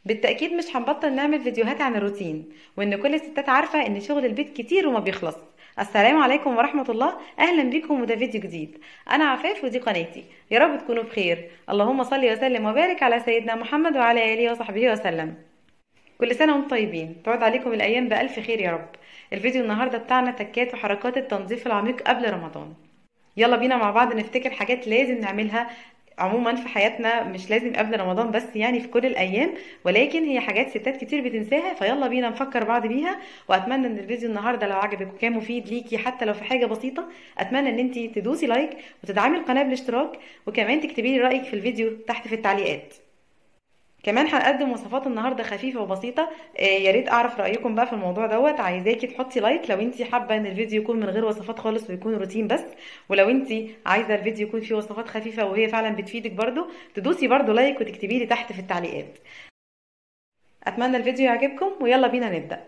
بالتأكيد مش هنبطل نعمل فيديوهات عن الروتين وإن كل الستات عارفة إن شغل البيت كتير وما بيخلص السلام عليكم ورحمة الله أهلا بكم وده فيديو جديد أنا عفاف ودي قناتي يا رب تكونوا بخير اللهم صل وسلم وبارك على سيدنا محمد وعلى آله وصحبه وسلم كل سنة وانتم طيبين تعود عليكم الأيام بألف خير يا رب الفيديو النهاردة بتاعنا تكات وحركات التنظيف العميق قبل رمضان يلا بينا مع بعض نفتكر حاجات لازم نعملها عموما في حياتنا مش لازم قبل رمضان بس يعني في كل الايام ولكن هي حاجات ستات كتير بتنساها فيلا بينا نفكر بعض بيها واتمنى ان الفيديو النهارده لو عجبك وكان مفيد ليكي حتى لو في حاجه بسيطه اتمنى ان انت تدوسي لايك وتدعمي القناه بالاشتراك وكمان تكتبي لي رايك في الفيديو تحت في التعليقات كمان هنقدم وصفات النهارده خفيفه وبسيطه آه يا ريت اعرف رايكم بقى في الموضوع دوت عايزاكي تحطي لايك لو انت حابه ان الفيديو يكون من غير وصفات خالص ويكون روتين بس ولو انت عايزه الفيديو يكون فيه وصفات خفيفه وهي فعلا بتفيدك برضو تدوسي برضو لايك وتكتبي لي تحت في التعليقات اتمنى الفيديو يعجبكم ويلا بينا نبدا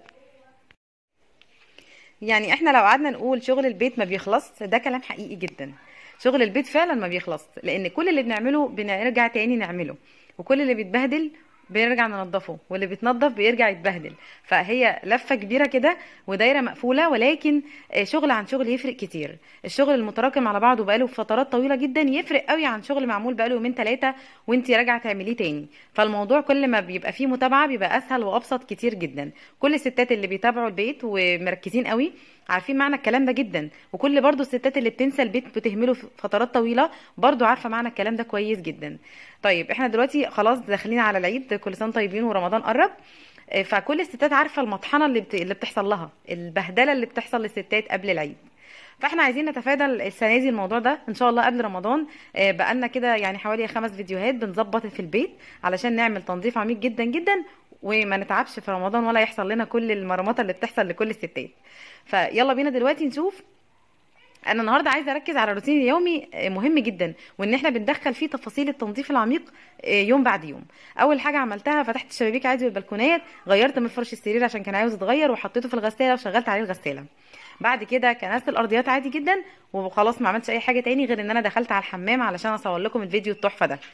يعني احنا لو قعدنا نقول شغل البيت ما بيخلص ده كلام حقيقي جدا شغل البيت فعلا ما بيخلص لان كل اللي بنعمله بنرجع تاني نعمله وكل اللي بيتبهدل بنرجع ننضفه واللي بيتنضف بيرجع يتبهدل فهي لفه كبيره كده ودايره مقفوله ولكن شغل عن شغل يفرق كتير الشغل المتراكم على بعضه بقاله فترات طويله جدا يفرق قوي عن شغل معمول بقاله يومين ثلاثه وانت راجعه تعمليه تاني فالموضوع كل ما بيبقى فيه متابعه بيبقى اسهل وابسط كتير جدا كل الستات اللي بيتابعوا البيت ومركزين قوي عارفين معنى الكلام ده جدا وكل برضو الستات اللي بتنسى البيت بتهمله فترات طويله برضو عارفه معنى الكلام ده كويس جدا طيب احنا دلوقتي خلاص داخلين على العيد كل سنه طيبين ورمضان قرب فكل الستات عارفه المطحنه اللي بت... اللي بتحصل لها البهدله اللي بتحصل للستات قبل العيد فاحنا عايزين نتفادى السنه دي الموضوع ده ان شاء الله قبل رمضان بقالنا كده يعني حوالي خمس فيديوهات بنظبط في البيت علشان نعمل تنظيف عميق جدا جدا وما نتعبش في رمضان ولا يحصل لنا كل المرمطه اللي بتحصل لكل الستات فيلا بينا دلوقتي نشوف انا النهارده عايزه اركز على الروتين اليومي مهم جدا وان احنا بندخل فيه تفاصيل التنظيف العميق يوم بعد يوم اول حاجه عملتها فتحت الشبابيك عادي والبلكونات غيرت من فرش السرير عشان كان عاوز يتغير وحطيته في الغساله وشغلت عليه الغساله بعد كده كنست الارضيات عادي جدا وخلاص ما عملتش اي حاجه تاني غير ان انا دخلت على الحمام علشان اصور لكم الفيديو التحفه ده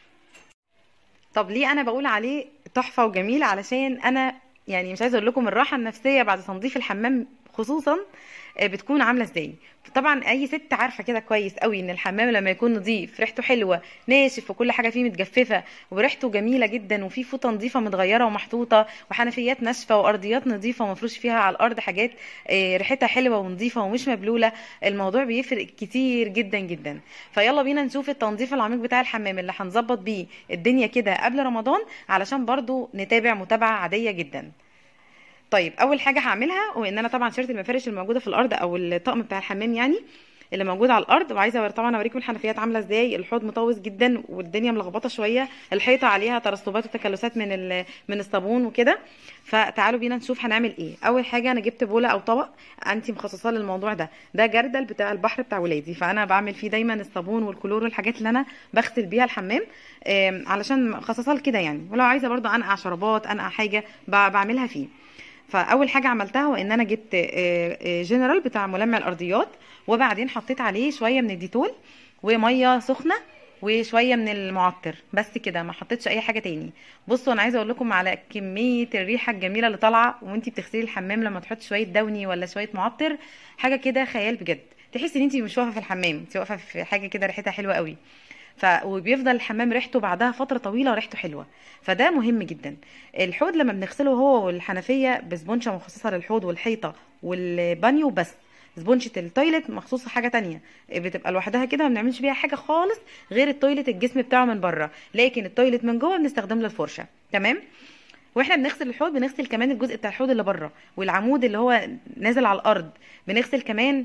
طب ليه انا بقول عليه تحفه وجميل علشان انا يعني مش عايزه اقول لكم الراحه النفسيه بعد تنظيف الحمام خصوصا بتكون عامله ازاي طبعا اي ست عارفه كده كويس قوي ان الحمام لما يكون نظيف ريحته حلوه ناشف وكل حاجه فيه متجففه وريحته جميله جدا وفيه فوطه نظيفه متغيره ومحطوطه وحنفيات ناشفه وارضيات نظيفه ومفروش فيها على الارض حاجات ريحتها حلوه ونظيفه ومش مبلوله الموضوع بيفرق كتير جدا جدا فيلا بينا نشوف التنظيف العميق بتاع الحمام اللي هنظبط بيه الدنيا كده قبل رمضان علشان برضو نتابع متابعه عاديه جدا طيب اول حاجه هعملها وان انا طبعا شلت المفارش الموجوده في الارض او الطقم بتاع الحمام يعني اللي موجود على الارض وعايزه طبعا اوريكم الحنفيات عامله ازاي الحوض مطوس جدا والدنيا ملخبطه شويه الحيطه عليها ترسبات وتكلسات من من الصابون وكده فتعالوا بينا نشوف هنعمل ايه اول حاجه انا جبت بوله او طبق انت مخصصاه للموضوع ده ده جردل بتاع البحر بتاع ولادي فانا بعمل فيه دايما الصابون والكلور والحاجات اللي انا بغسل بيها الحمام علشان مخصصاه لكده يعني ولو عايزه برضو انقع شرابات انقع حاجه بعملها فيه فاول حاجه عملتها وان انا جبت جنرال بتاع ملمع الارضيات وبعدين حطيت عليه شويه من الديتول وميه سخنه وشويه من المعطر بس كده ما حطيتش اي حاجه تاني بصوا انا عايزه اقول لكم على كميه الريحه الجميله اللي طالعه وانتي بتغسلي الحمام لما تحطي شويه دوني ولا شويه معطر حاجه كده خيال بجد تحسي ان انتي مش واقفه في الحمام انتي واقفه في حاجه كده ريحتها حلوه قوي ف وبيفضل الحمام ريحته بعدها فتره طويله وريحته حلوه فده مهم جدا الحوض لما بنغسله هو والحنفيه بسبونشه مخصصه للحوض والحيطه والبانيو بس سبونشة التويلت مخصوصة حاجة تانية بتبقى لوحدها كده ما بنعملش بيها حاجة خالص غير التويلت الجسم بتاعه من بره لكن التويلت من جوه بنستخدم له الفرشة تمام واحنا بنغسل الحوض بنغسل كمان الجزء بتاع الحوض اللي بره والعمود اللي هو نازل على الارض بنغسل كمان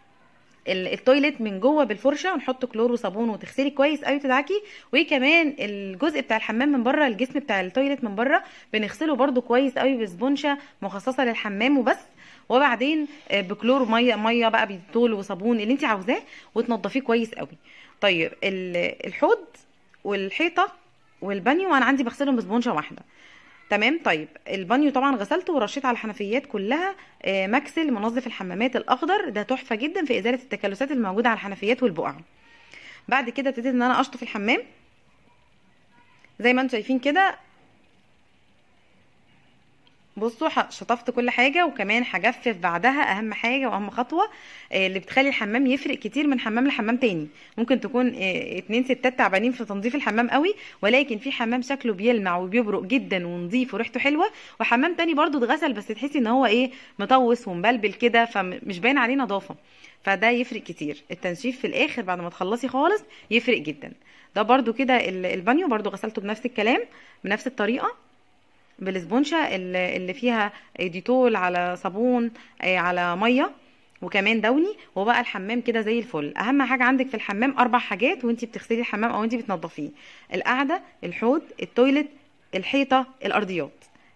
التويلت من جوه بالفرشه ونحط كلور وصابون وتغسلي كويس قوي تدعكي وكمان الجزء بتاع الحمام من بره الجسم بتاع التويلت من بره بنغسله برده كويس قوي بسبونشه مخصصه للحمام وبس وبعدين بكلور ميه ميه بقى بيدول وصابون اللي انت عاوزاه وتنضفيه كويس قوي طيب الحوض والحيطه والبانيو انا عندي بغسلهم بسبونشه واحده تمام طيب البانيو طبعا غسلته ورشيت على الحنفيات كلها آه، ماكسل منظف الحمامات الاخضر ده تحفه جدا في ازاله التكلسات الموجوده على الحنفيات والبقع بعد كده ابتديت ان انا اشطف الحمام زي ما انتم شايفين كده بصوا ح- شطفت كل حاجه وكمان هجفف بعدها اهم حاجه واهم خطوه آه، اللي بتخلي الحمام يفرق كتير من حمام لحمام تاني ممكن تكون آه، اتنين ستات تعبانين في تنظيف الحمام قوي ولكن في حمام شكله بيلمع وبيبرق جدا ونظيف وريحته حلوه وحمام تاني برضو اتغسل بس تحسي ان هو ايه مطوس ومبلبل كده فمش باين عليه نظافه فده يفرق كتير التنشيف في الاخر بعد ما تخلصي خالص يفرق جدا ده برضو كده ال- البانيو برضو غسلته بنفس الكلام بنفس الطريقه بالاسبونشة اللي اللي فيها ديتول على صابون آه، على ميه وكمان دوني وبقى الحمام كده زي الفل اهم حاجه عندك في الحمام اربع حاجات وانتي بتغسلي الحمام او انتي بتنضفيه القعده الحوض التويلت الحيطه الارضيات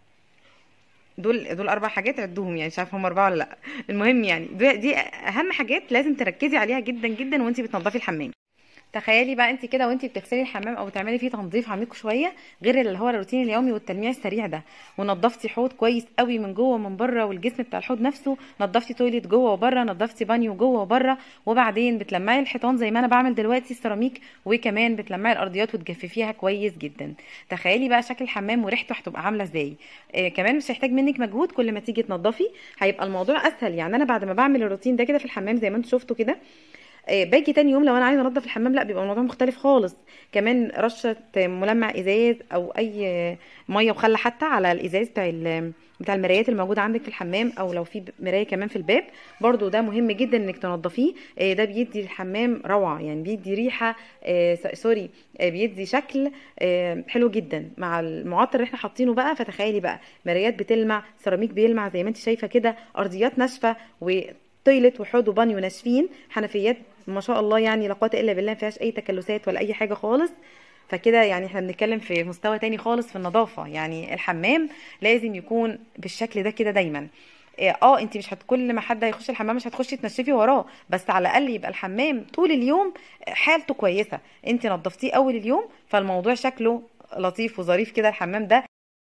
دول دول اربع حاجات عدوهم يعني مش عارفه هم اربعه ولا لا المهم يعني دي دي اهم حاجات لازم تركزي عليها جدا جدا وانتي بتنضفي الحمام تخيلي بقى انت كده وانت بتغسلي الحمام او بتعملي فيه تنظيف عميق شويه غير اللي هو الروتين اليومي والتلميع السريع ده ونضفتي حوض كويس قوي من جوه ومن بره والجسم بتاع الحوض نفسه نضفتي تويليت جوه وبره نضفتي بانيو جوه وبره وبعدين بتلمعي الحيطان زي ما انا بعمل دلوقتي السيراميك وكمان بتلمعي الارضيات وتجففيها كويس جدا تخيلي بقى شكل الحمام وريحته هتبقى عامله ازاي آه كمان مش هيحتاج منك مجهود كل ما تيجي تنضفي هيبقى الموضوع اسهل يعني انا بعد ما بعمل الروتين ده كده في الحمام زي ما انتوا شفتوا كده آه، باجي تاني يوم لو انا عايزه انضف الحمام لا بيبقى الموضوع مختلف خالص كمان رشه ملمع ازاز او اي ميه وخل حتى على الازاز بتاع ال- بتاع المرايات الموجوده عندك في الحمام او لو في مرايه كمان في الباب برضو ده مهم جدا انك تنضفيه آه، ده بيدي الحمام روعه يعني بيدي ريحه آه، س- سوري آه، بيدي شكل آه، حلو جدا مع المعطر اللي احنا حاطينه بقى فتخيلي بقى مرايات بتلمع سيراميك بيلمع زي ما انت شايفه كده ارضيات ناشفه وتويلت وحوض وبانيو ناشفين حنفيات ما شاء الله يعني لا قوه الا بالله ما فيهاش اي تكلسات ولا اي حاجه خالص فكده يعني احنا بنتكلم في مستوى تاني خالص في النظافه يعني الحمام لازم يكون بالشكل ده كده دايما إيه، اه انت مش هت كل ما حد هيخش الحمام مش هتخشي تنشفي وراه بس على الاقل يبقى الحمام طول اليوم حالته كويسه انت نظفتيه اول اليوم فالموضوع شكله لطيف وظريف كده الحمام ده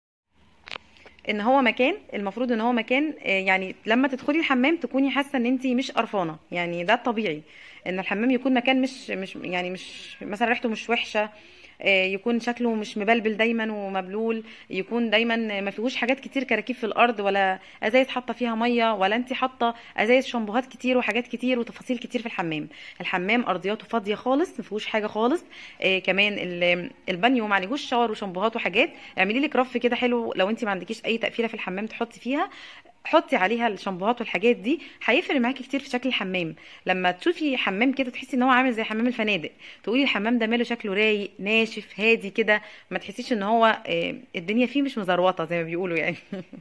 ان هو مكان المفروض ان هو مكان آه، يعني لما تدخلي الحمام تكوني حاسه ان انت مش قرفانه يعني ده الطبيعي ان الحمام يكون مكان مش مش يعني مش مثلا ريحته مش وحشه آه، يكون شكله مش مبلبل دايما ومبلول يكون دايما ما فيهوش حاجات كتير كراكيب في الارض ولا ازايز حاطه فيها ميه ولا انت حاطه ازايز شامبوهات كتير وحاجات كتير وتفاصيل كتير في الحمام الحمام ارضياته فاضيه خالص ما فيهوش حاجه خالص آه، كمان ال- البانيو ما عليهوش شاور وشامبوهات وحاجات اعملي لك رف كده حلو لو انت ما عندكيش اي تقفيله في الحمام تحطي فيها حطي عليها الشامبوهات والحاجات دي هيفرق معاكي كتير في شكل الحمام لما تشوفي حمام كده تحسي ان هو عامل زي حمام الفنادق تقولي الحمام ده ماله شكله رايق ناشف هادي كده ما تحسيش ان هو آه، الدنيا فيه مش مزروطه زي ما بيقولوا يعني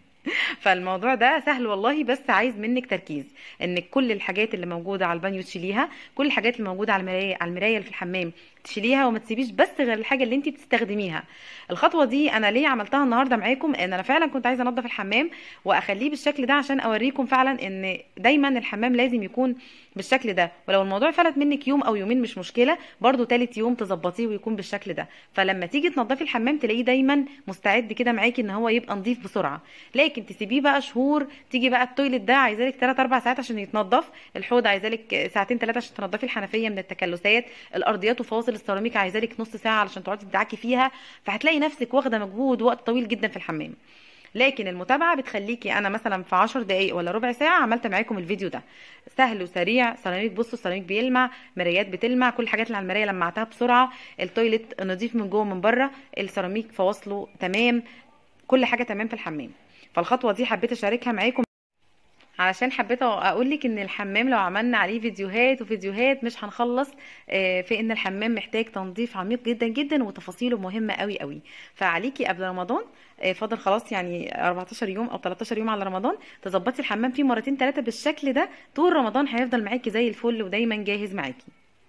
فالموضوع ده سهل والله بس عايز منك تركيز انك كل الحاجات اللي موجوده على البانيو تشيليها كل الحاجات اللي موجوده على المرايه على المرايه اللي في الحمام تشيليها وما تسيبيش بس غير الحاجه اللي انت بتستخدميها الخطوه دي انا ليه عملتها النهارده معاكم ان انا فعلا كنت عايزه انضف الحمام واخليه بالشكل ده عشان اوريكم فعلا ان دايما الحمام لازم يكون بالشكل ده ولو الموضوع فلت منك يوم او يومين مش مشكله برضو تالت يوم تظبطيه ويكون بالشكل ده فلما تيجي تنضفي الحمام تلاقيه دايما مستعد كده معاكي ان هو يبقى نظيف بسرعه لكن تسيبيه بقى شهور تيجي بقى التويلت ده عايزالك 3 4 ساعات عشان يتنضف الحوض عايزالك ساعتين ثلاثه عشان تنضفي الحنفيه من التكلسات الارضيات وفواصل السيراميك عايزالك نص ساعه علشان تقعدي تدعكي فيها فهتلاقي نفسك واخده مجهود وقت طويل جدا في الحمام لكن المتابعه بتخليكي انا مثلا في 10 دقائق ولا ربع ساعه عملت معاكم الفيديو ده سهل وسريع سيراميك بصوا السيراميك بيلمع مرايات بتلمع كل الحاجات اللي على المرايه لمعتها بسرعه التويلت نضيف من جوه ومن بره السيراميك فواصله تمام كل حاجه تمام في الحمام فالخطوه دي حبيت اشاركها معاكم علشان حبيت اقول لك ان الحمام لو عملنا عليه فيديوهات وفيديوهات مش هنخلص آه، في ان الحمام محتاج تنظيف عميق جدا جدا وتفاصيله مهمه قوي قوي فعليكي قبل رمضان آه، فاضل خلاص يعني 14 يوم او 13 يوم على رمضان تظبطي الحمام فيه مرتين ثلاثه بالشكل ده طول رمضان هيفضل معاكي زي الفل ودايما جاهز معاكي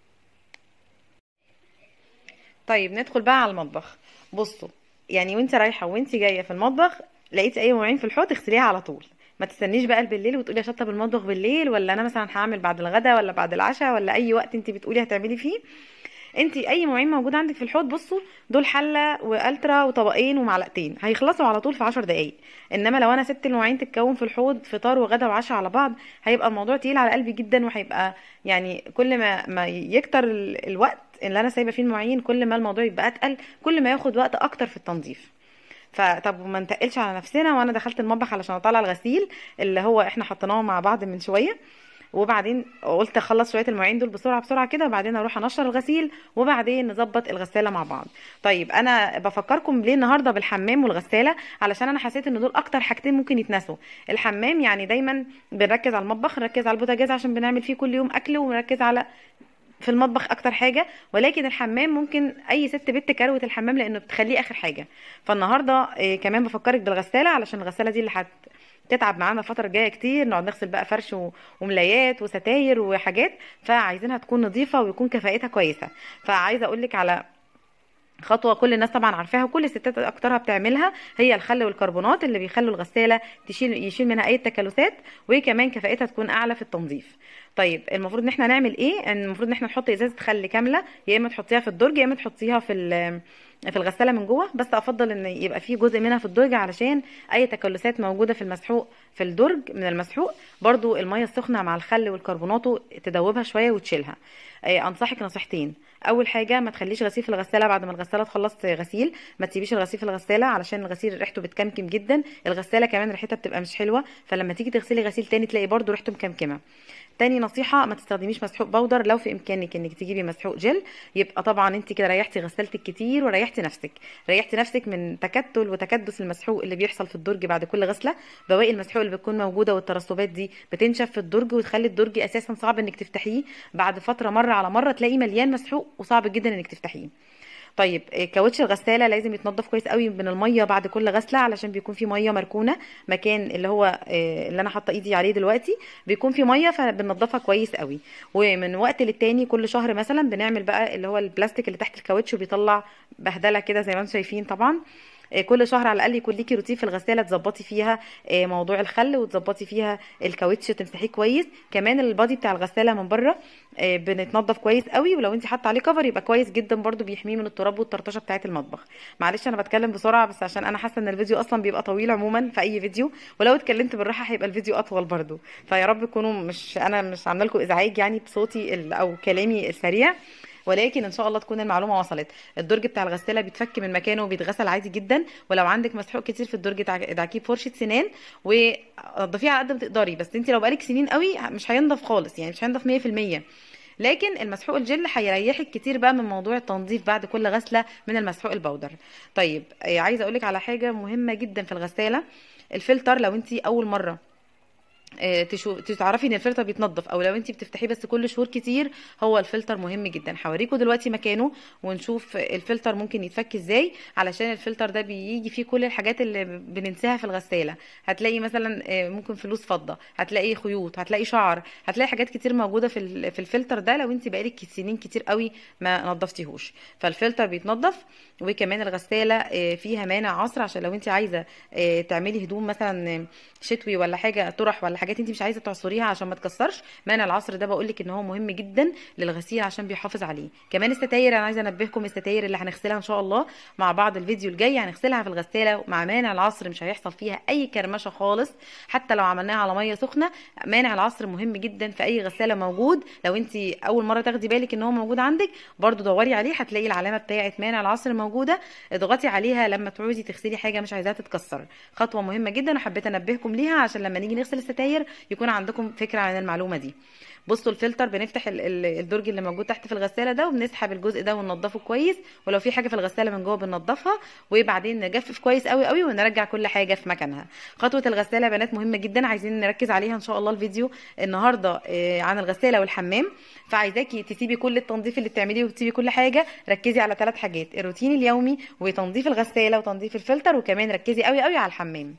طيب ندخل بقى على المطبخ بصوا يعني وانت رايحه وانت جايه في المطبخ لقيتي اي مواعين في الحوض اغسليها على طول ما تستنيش بقى بالليل وتقولي اشطب المطبخ بالليل ولا انا مثلا هعمل بعد الغداء ولا بعد العشاء ولا اي وقت انت بتقولي هتعملي فيه انت اي مواعين موجوده عندك في الحوض بصوا دول حله والترا وطبقين ومعلقتين هيخلصوا على طول في 10 دقايق انما لو انا سبت المواعين تتكون في الحوض فطار وغدا وعشاء على بعض هيبقى الموضوع تقيل على قلبي جدا وهيبقى يعني كل ما ما يكتر ال- الوقت اللي انا سايبه فيه المواعين كل ما الموضوع يبقى اتقل كل ما ياخد وقت اكتر في التنظيف فطب ما نتقلش على نفسنا وانا دخلت المطبخ علشان اطلع الغسيل اللي هو احنا حطيناه مع بعض من شويه وبعدين قلت اخلص شويه المواعين دول بسرعه بسرعه كده وبعدين اروح انشر الغسيل وبعدين نظبط الغساله مع بعض طيب انا بفكركم ليه النهارده بالحمام والغساله علشان انا حسيت ان دول اكتر حاجتين ممكن يتنسوا الحمام يعني دايما بنركز على المطبخ نركز على البوتاجاز عشان بنعمل فيه كل يوم اكل ونركز على في المطبخ اكتر حاجه ولكن الحمام ممكن اي ست بنت كروت الحمام لانه بتخليه اخر حاجه فالنهارده إيه كمان بفكرك بالغساله علشان الغساله دي اللي هت تتعب معانا الفترة الجاية كتير نقعد نغسل بقى فرش و- وملايات وستاير وحاجات فعايزينها تكون نظيفة ويكون كفاءتها كويسة فعايزة اقولك على خطوة كل الناس طبعا عارفاها وكل الستات اكترها بتعملها هي الخل والكربونات اللي بيخلوا الغسالة تشيل يشيل منها اي تكالسات وكمان كفاءتها تكون اعلى في التنظيف طيب المفروض ان احنا نعمل ايه إن المفروض ان احنا نحط ازازة خل كاملة يا اما تحطيها في الدرج يا اما تحطيها في ال- في الغسالة من جوه بس افضل ان يبقى فيه جزء منها في الدرج علشان اي تكلسات موجودة في المسحوق في الدرج من المسحوق برضو المية السخنة مع الخل والكربوناتو تدوبها شوية وتشيلها آه، انصحك نصيحتين اول حاجه ما تخليش غسيل في الغساله بعد ما الغساله تخلص غسيل ما تسيبيش الغسيل في الغساله علشان الغسيل ريحته بتكمكم جدا الغساله كمان ريحتها بتبقى مش حلوه فلما تيجي تغسلي غسيل تاني تلاقي برضو ريحته مكمكمه تاني نصيحة ما تستخدميش مسحوق بودر لو في امكانك انك تجيبي مسحوق جل يبقى طبعا انت كده ريحتي غسالتك كتير وريحتي نفسك ريحتي نفسك من تكتل وتكدس المسحوق اللي بيحصل في الدرج بعد كل غسلة بواقي المسحوق اللي بتكون موجودة والترسبات دي بتنشف في الدرج وتخلي الدرج اساسا صعب انك تفتحيه بعد فترة مرة على مرة تلاقيه مليان مسحوق وصعب جدا انك تفتحيه طيب آه، كاوتش الغساله لازم يتنضف كويس قوي من الميه بعد كل غسله علشان بيكون في ميه مركونه مكان اللي هو آه، اللي انا حاطه ايدي عليه دلوقتي بيكون في ميه فبننضفها كويس قوي ومن وقت للتاني كل شهر مثلا بنعمل بقى اللي هو البلاستيك اللي تحت الكاوتش وبيطلع بهدله كده زي ما انتم شايفين طبعا آه، كل شهر على الاقل يكون ليكي روتين في الغساله تظبطي فيها آه، موضوع الخل وتظبطي فيها الكاوتش تمسحيه كويس كمان البادي بتاع الغساله من بره آه، بنتنضف كويس قوي ولو انت حاطه عليه كفر يبقى كويس جدا برضو بيحميه من التراب والطرطشه بتاعه المطبخ معلش انا بتكلم بسرعه بس عشان انا حاسه ان الفيديو اصلا بيبقى طويل عموما في اي فيديو ولو اتكلمت بالراحه هيبقى الفيديو اطول برضو فيا رب تكونوا مش انا مش عامله لكم ازعاج يعني بصوتي ال- او كلامي السريع ولكن ان شاء الله تكون المعلومه وصلت الدرج بتاع الغساله بيتفك من مكانه وبيتغسل عادي جدا ولو عندك مسحوق كتير في الدرج تع- ادعكيه بفرشه سنان ونضفيه على قد ما تقدري بس انت لو بقالك سنين قوي مش هينضف خالص يعني مش هينضف 100% لكن المسحوق الجل هيريحك كتير بقى من موضوع التنظيف بعد كل غسله من المسحوق البودر طيب آه، عايزه اقولك على حاجه مهمه جدا في الغساله الفلتر لو انت اول مره آه، تشو... تعرفي ان الفلتر بيتنضف او لو انت بتفتحيه بس كل شهور كتير هو الفلتر مهم جدا هوريكم دلوقتي مكانه ونشوف الفلتر ممكن يتفك ازاي علشان الفلتر ده بيجي فيه كل الحاجات اللي بننساها في الغساله هتلاقي مثلا آه، ممكن فلوس فضه هتلاقي خيوط هتلاقي شعر هتلاقي حاجات كتير موجوده في ال- في الفلتر ده لو انت بقالك سنين كتير قوي ما نضفتيهوش فالفلتر بيتنضف وكمان الغساله آه، فيها مانع عصر عشان لو انت عايزه آه، تعملي هدوم مثلا آه، شتوي ولا حاجه طرح ولا حاجات انت مش عايزه تعصريها عشان ما تكسرش مانع العصر ده بقول لك ان هو مهم جدا للغسيل عشان بيحافظ عليه كمان الستاير انا عايزه انبهكم الستاير اللي هنغسلها ان شاء الله مع بعض الفيديو الجاي هنغسلها في الغساله مع مانع العصر مش هيحصل فيها اي كرمشه خالص حتى لو عملناها على ميه سخنه مانع العصر مهم جدا في اي غساله موجود لو انت اول مره تاخدي بالك ان هو موجود عندك برضو دوري عليه هتلاقي العلامه بتاعه مانع العصر موجوده اضغطي عليها لما تعوزي تغسلي حاجه مش عايزاها تتكسر خطوه مهمه جدا وحبيت انبهكم ليها عشان لما نيجي نغسل الستاير يكون عندكم فكره عن المعلومه دي بصوا الفلتر بنفتح ال- ال- الدرج اللي موجود تحت في الغساله ده وبنسحب الجزء ده وننضفه كويس ولو في حاجه في الغساله من جوه بننضفها وبعدين نجفف كويس قوي قوي ونرجع كل حاجه في مكانها خطوه الغساله يا بنات مهمه جدا عايزين نركز عليها ان شاء الله الفيديو النهارده آه، عن الغساله والحمام فعايزاكي تسيبي كل التنظيف اللي بتعمليه وتسيبي كل حاجه ركزي على ثلاث حاجات الروتين اليومي وتنظيف الغساله وتنظيف الفلتر وكمان ركزي قوي قوي على الحمام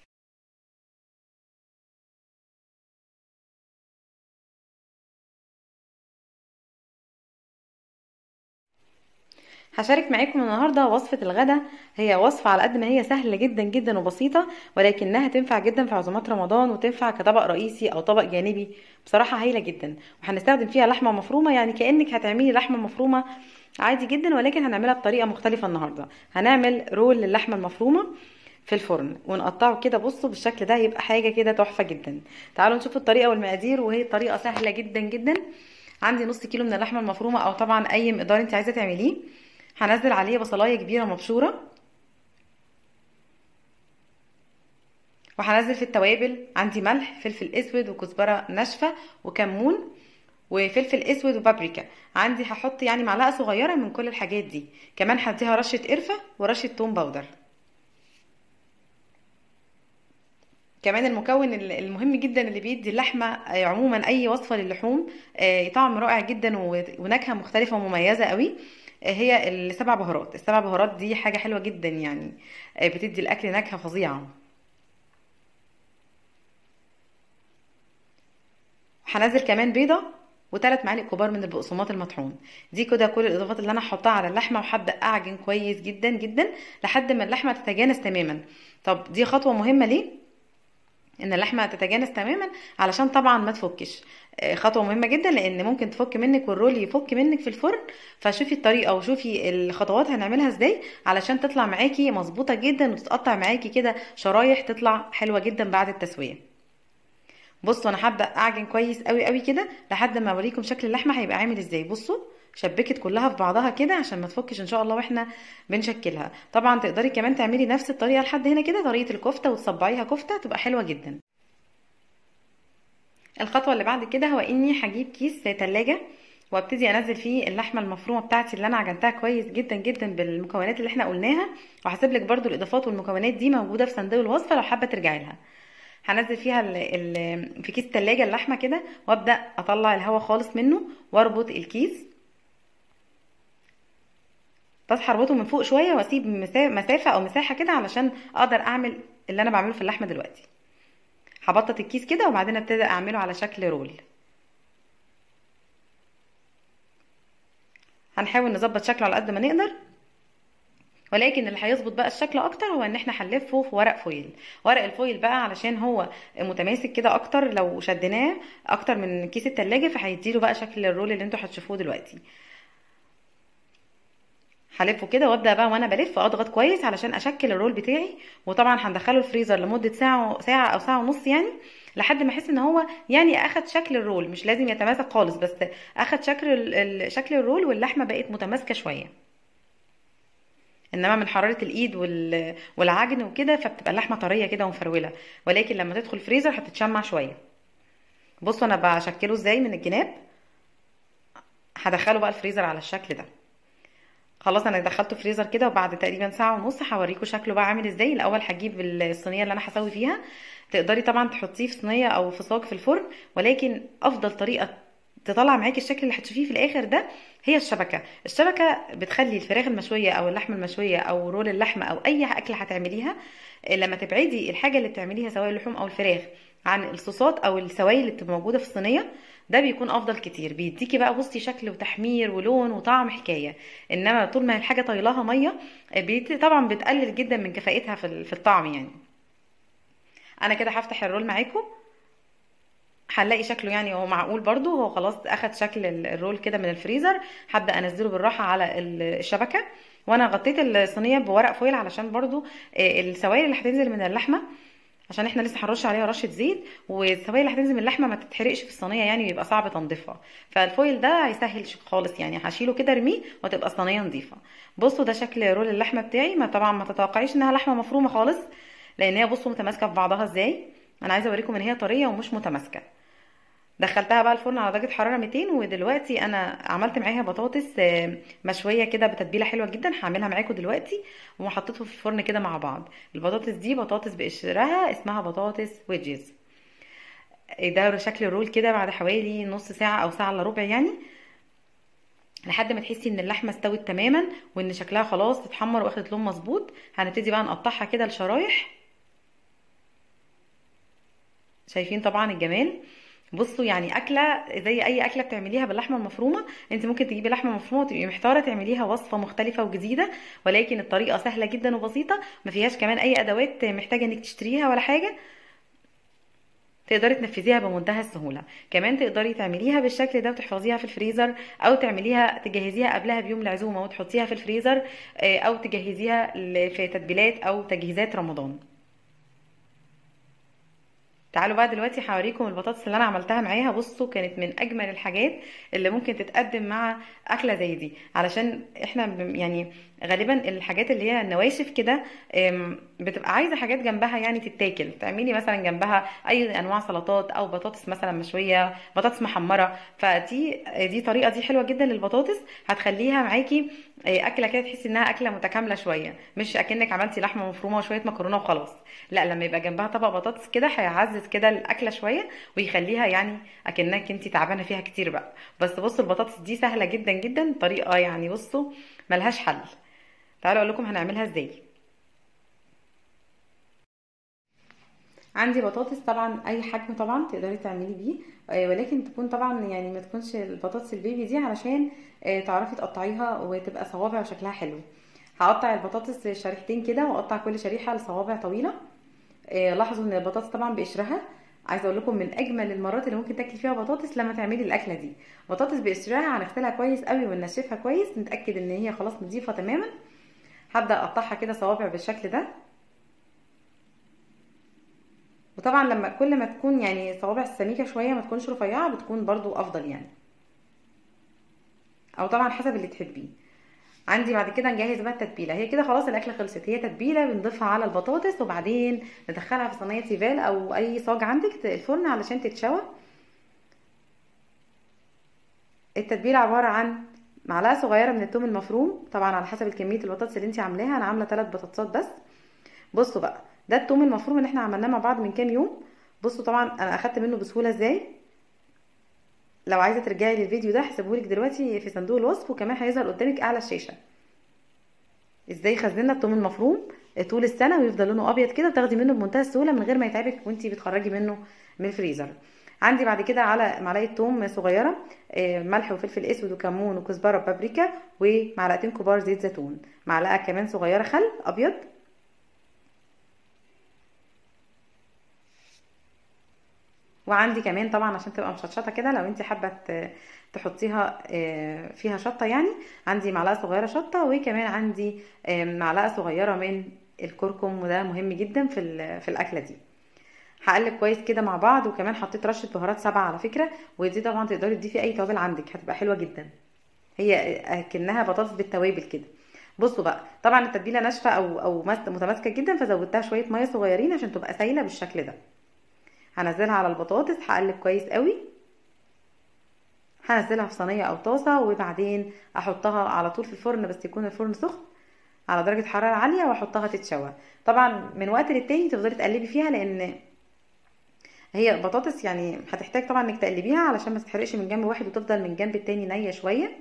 هشارك معاكم النهارده وصفة الغدا هي وصفة على قد ما هي سهلة جدا جدا وبسيطة ولكنها تنفع جدا في عزومات رمضان وتنفع كطبق رئيسي او طبق جانبي بصراحة هايلة جدا وهنستخدم فيها لحمة مفرومة يعني كأنك هتعملي لحمة مفرومة عادي جدا ولكن هنعملها بطريقة مختلفة النهاردة هنعمل رول للحمة المفرومة في الفرن ونقطعه كده بصوا بالشكل ده يبقى حاجة كده تحفة جدا تعالوا نشوف الطريقة والمقادير وهي طريقة سهلة جدا جدا عندي نص كيلو من اللحمة المفرومة او طبعا اي مقدار انت عايزة تعمليه هنزل عليه بصلايه كبيره مبشوره وهنزل في التوابل عندي ملح فلفل اسود وكزبره ناشفه وكمون وفلفل اسود وبابريكا عندي هحط يعني معلقه صغيره من كل الحاجات دي كمان هديها رشه قرفه ورشه توم باودر كمان المكون المهم جدا اللي بيدي اللحمه عموما اي وصفه للحوم طعم رائع جدا ونكهه مختلفه ومميزه قوي هي السبع بهارات السبع بهارات دي حاجه حلوه جدا يعني بتدي الاكل نكهه فظيعه هنزل كمان بيضه وثلاث معالق كبار من البقسماط المطحون دي كده كل الاضافات اللي انا هحطها على اللحمه وهبدا اعجن كويس جدا جدا لحد ما اللحمه تتجانس تماما طب دي خطوه مهمه ليه ان اللحمه تتجانس تماما علشان طبعا ما تفكش خطوه مهمه جدا لان ممكن تفك منك والرول يفك منك في الفرن فشوفي الطريقه وشوفي الخطوات هنعملها ازاي علشان تطلع معاكي مظبوطه جدا وتتقطع معاكي كده شرايح تطلع حلوه جدا بعد التسويه بصوا انا هبدا اعجن كويس قوي قوي كده لحد ما اوريكم شكل اللحمه هيبقى عامل ازاي بصوا شبكت كلها في بعضها كده عشان ما تفكش ان شاء الله واحنا بنشكلها طبعا تقدري كمان تعملي نفس الطريقه لحد هنا كده طريقه الكفته وتصبعيها كفته تبقى حلوه جدا الخطوه اللي بعد كده هو اني هجيب كيس تلاجة وابتدي انزل فيه اللحمه المفرومه بتاعتي اللي انا عجنتها كويس جدا جدا بالمكونات اللي احنا قلناها وهسيب لك برده الاضافات والمكونات دي موجوده في صندوق الوصفه لو حابه ترجعي لها هنزل فيها ال ال في كيس التلاجة اللحمه كده وابدا اطلع الهواء خالص منه واربط الكيس بس هربطه من فوق شويه واسيب مسافه او مساحه كده علشان اقدر اعمل اللي انا بعمله في اللحمه دلوقتي هبطط الكيس كده وبعدين ابتدي اعمله على شكل رول هنحاول نظبط شكله على قد ما نقدر ولكن اللي هيظبط بقى الشكل اكتر هو ان احنا هنلفه في ورق فويل ورق الفويل بقى علشان هو متماسك كده اكتر لو شدناه اكتر من كيس التلاجة فهيديله بقى شكل الرول اللي انتوا هتشوفوه دلوقتي هلفه كده وابدا بقى وانا بلف اضغط كويس علشان اشكل الرول بتاعي وطبعا هندخله الفريزر لمده ساعه ساعه او ساعه ونص يعني لحد ما احس ان هو يعني اخد شكل الرول مش لازم يتماسك خالص بس اخد شكل شكل الرول واللحمه بقت متماسكه شويه انما من حراره الايد والعجن وكده فبتبقى اللحمه طريه كده ومفروله ولكن لما تدخل الفريزر هتتشمع شويه بصوا انا بشكله ازاي من الجناب هدخله بقى الفريزر على الشكل ده خلاص انا دخلته فريزر كده وبعد تقريبا ساعه ونص هوريكم شكله بقى عامل ازاي الاول هجيب الصينيه اللي انا هسوي فيها تقدري طبعا تحطيه في صينيه او في صاج في الفرن ولكن افضل طريقه تطلع معاكي الشكل اللي هتشوفيه في الاخر ده هي الشبكه الشبكه بتخلي الفراخ المشويه او اللحمه المشويه او رول اللحمه او اي اكله هتعمليها لما تبعدي الحاجه اللي بتعمليها سواء اللحوم او الفراخ عن الصوصات او السوائل اللي بتبقى موجوده في الصينيه ده بيكون افضل كتير بيديكي بقى بصي شكل وتحمير ولون وطعم حكايه انما طول ما الحاجه طايلاها ميه بيت طبعا بتقلل جدا من كفاءتها في الطعم يعني انا كده هفتح الرول معاكم هنلاقي شكله يعني هو معقول برضو هو خلاص اخد شكل الرول كده من الفريزر هبدا انزله بالراحه على الشبكه وانا غطيت الصينيه بورق فويل علشان برضو السوائل اللي هتنزل من اللحمه عشان احنا لسه هنرش عليها رشه زيت والسوائل اللي هتنزل من اللحمه ما تتحرقش في الصينيه يعني بيبقى صعب تنظيفها فالفويل ده هيسهل خالص يعني هشيله كده ارميه وتبقى الصينيه نظيفه بصوا ده شكل رول اللحمه بتاعي ما طبعا ما تتوقعيش انها لحمه مفرومه خالص لان هي بصوا متماسكه في بعضها ازاي انا عايزه اوريكم ان هي طريه ومش متماسكه دخلتها بقى الفرن على درجه حراره 200 ودلوقتي انا عملت معاها بطاطس مشويه كده بتتبيله حلوه جدا هعملها معاكم دلوقتي وحطيتهم في الفرن كده مع بعض البطاطس دي بطاطس بقشرها اسمها بطاطس ويدجز ده شكل الرول كده بعد حوالي نص ساعه او ساعه الا ربع يعني لحد ما تحسي ان اللحمه استوت تماما وان شكلها خلاص تتحمر واخدت لون مظبوط هنبتدي بقى نقطعها كده لشرايح شايفين طبعا الجمال بصوا يعني اكله زي اي اكله بتعمليها باللحمه المفرومه انت ممكن تجيبي لحمه مفرومه وتبقي محتاره تعمليها وصفه مختلفه وجديده ولكن الطريقه سهله جدا وبسيطه ما فيهاش كمان اي ادوات محتاجه انك تشتريها ولا حاجه تقدري تنفذيها بمنتهى السهوله كمان تقدري تعمليها بالشكل ده وتحفظيها في الفريزر او تعمليها تجهزيها قبلها بيوم العزومه وتحطيها في الفريزر او تجهزيها في تتبيلات او تجهيزات رمضان تعالوا بقى دلوقتي هوريكم البطاطس اللي انا عملتها معاها بصوا كانت من اجمل الحاجات اللي ممكن تتقدم مع اكله زي دي علشان احنا ب- يعني غالبا الحاجات اللي هي النواشف كده أم، بتبقى عايزه حاجات جنبها يعني تتاكل تعملي مثلا جنبها اي انواع سلطات او بطاطس مثلا مشويه بطاطس محمره فدي دي طريقه دي حلوه جدا للبطاطس هتخليها معاكي آه، اكله كده تحسي انها اكله متكامله شويه مش اكنك عملتي لحمه مفرومه وشويه مكرونه وخلاص لا لما يبقى جنبها طبق بطاطس كده هيعزز كده الاكله شويه ويخليها يعني اكنك انت تعبانه فيها كتير بقى بس بصوا البطاطس دي سهله جدا جدا طريقه يعني بصوا ملهاش حل تعالوا اقول لكم هنعملها ازاي عندي بطاطس طبعا اي حجم طبعا تقدري تعملي بيه آه، ولكن تكون طبعا يعني ما تكونش البطاطس البيبي دي علشان آه، تعرفي تقطعيها وتبقى صوابع وشكلها حلو هقطع البطاطس شريحتين كده واقطع كل شريحه لصوابع طويله آه، لاحظوا ان البطاطس طبعا بقشرها عايزه اقول لكم من اجمل المرات اللي ممكن تاكلي فيها بطاطس لما تعملي الاكله دي بطاطس بقشرها هنغسلها كويس قوي وننشفها كويس نتاكد ان هي خلاص نظيفه تماما هبدا اقطعها كده صوابع بالشكل ده وطبعا لما كل ما تكون يعني صوابع سميكه شويه ما تكونش رفيعه بتكون برضو افضل يعني او طبعا حسب اللي تحبيه عندي بعد كده نجهز بقى التتبيله هي كده خلاص الاكله خلصت هي تتبيله بنضيفها على البطاطس وبعدين ندخلها في صينيه تيفال او اي صاج عندك الفرن علشان تتشوى التتبيله عباره عن معلقه صغيره من الثوم المفروم طبعا على حسب كميه البطاطس اللي انت عاملاها انا عامله 3 بطاطسات بس بصوا بقى ده الثوم المفروم اللي احنا عملناه مع بعض من كام يوم بصوا طبعا انا اخدت منه بسهوله ازاي لو عايزه ترجعي للفيديو ده هسيبهولك دلوقتي في صندوق الوصف وكمان هيظهر قدامك اعلى الشاشه ازاي خزننا الثوم المفروم طول السنه ويفضل لونه ابيض كده وتاخدي منه بمنتهى السهوله من غير ما يتعبك وانتي بتخرجي منه من الفريزر عندي بعد كده على معلقه ثوم صغيره آه، ملح وفلفل اسود وكمون وكزبره وبابريكا ومعلقتين كبار زيت زيتون معلقه كمان صغيره خل ابيض وعندي كمان طبعا عشان تبقى مشطشطه كده لو انت حابه ت- تحطيها آه، فيها شطه يعني عندي معلقه صغيره شطه وكمان عندي آه، معلقه صغيره من الكركم وده مهم جدا في ال- في الاكله دي هقلب كويس كده مع بعض وكمان حطيت رشه بهارات سبعه على فكره ودي طبعا تقدري تضيفي اي توابل عندك هتبقى حلوه جدا هي اكنها بطاطس بالتوابل كده بصوا بقى طبعا التتبيله ناشفه او او مس- متماسكه جدا فزودتها شويه ميه صغيرين عشان تبقى سايله بالشكل ده هنزلها على البطاطس هقلب كويس قوي هنزلها في صينيه او طاسه وبعدين احطها على طول في الفرن بس يكون الفرن سخن على درجه حراره عاليه واحطها تتشوى طبعا من وقت للتاني تفضلي تقلبي فيها لان هي بطاطس يعني هتحتاج طبعا انك تقلبيها علشان ما تتحرقش من جنب واحد وتفضل من جنب التاني نيه شويه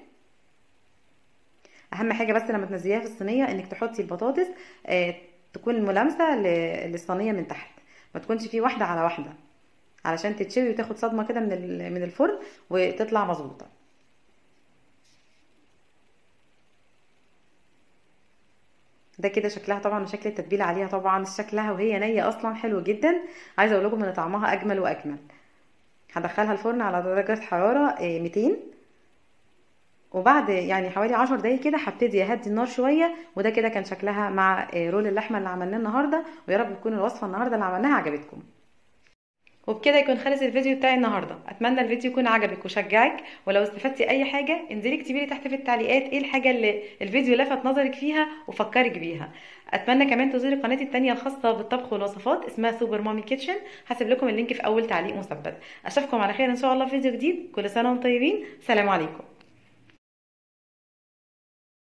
اهم حاجه بس لما تنزليها في الصينيه انك تحطي البطاطس آه، تكون ملامسه ل- للصينيه من تحت ما تكونش فيه واحده على واحده علشان تتشوي وتاخد صدمه كده من ال- من الفرن وتطلع مظبوطه ده كده شكلها طبعا وشكل التتبيله عليها طبعا شكلها وهي نيه اصلا حلو جدا عايزه اقول لكم ان طعمها اجمل واجمل هدخلها الفرن على درجه حراره آه، 200 وبعد يعني حوالي عشر دقايق كده هبتدي اهدي النار شويه وده كده كان شكلها مع آه، رول اللحمه اللي عملناه النهارده ويا رب تكون الوصفه النهارده اللي عملناها عجبتكم وبكده يكون خلص الفيديو بتاعي النهارده اتمنى الفيديو يكون عجبك وشجعك ولو استفدتي اي حاجه انزلي اكتبي لي تحت في التعليقات ايه الحاجه اللي الفيديو لفت نظرك فيها وفكرك بيها اتمنى كمان تزوري قناتي التانية الخاصه بالطبخ والوصفات اسمها سوبر مامي كيتشن هسيب لكم اللينك في اول تعليق مثبت اشوفكم على خير ان شاء الله في فيديو جديد كل سنه وانتم طيبين سلام عليكم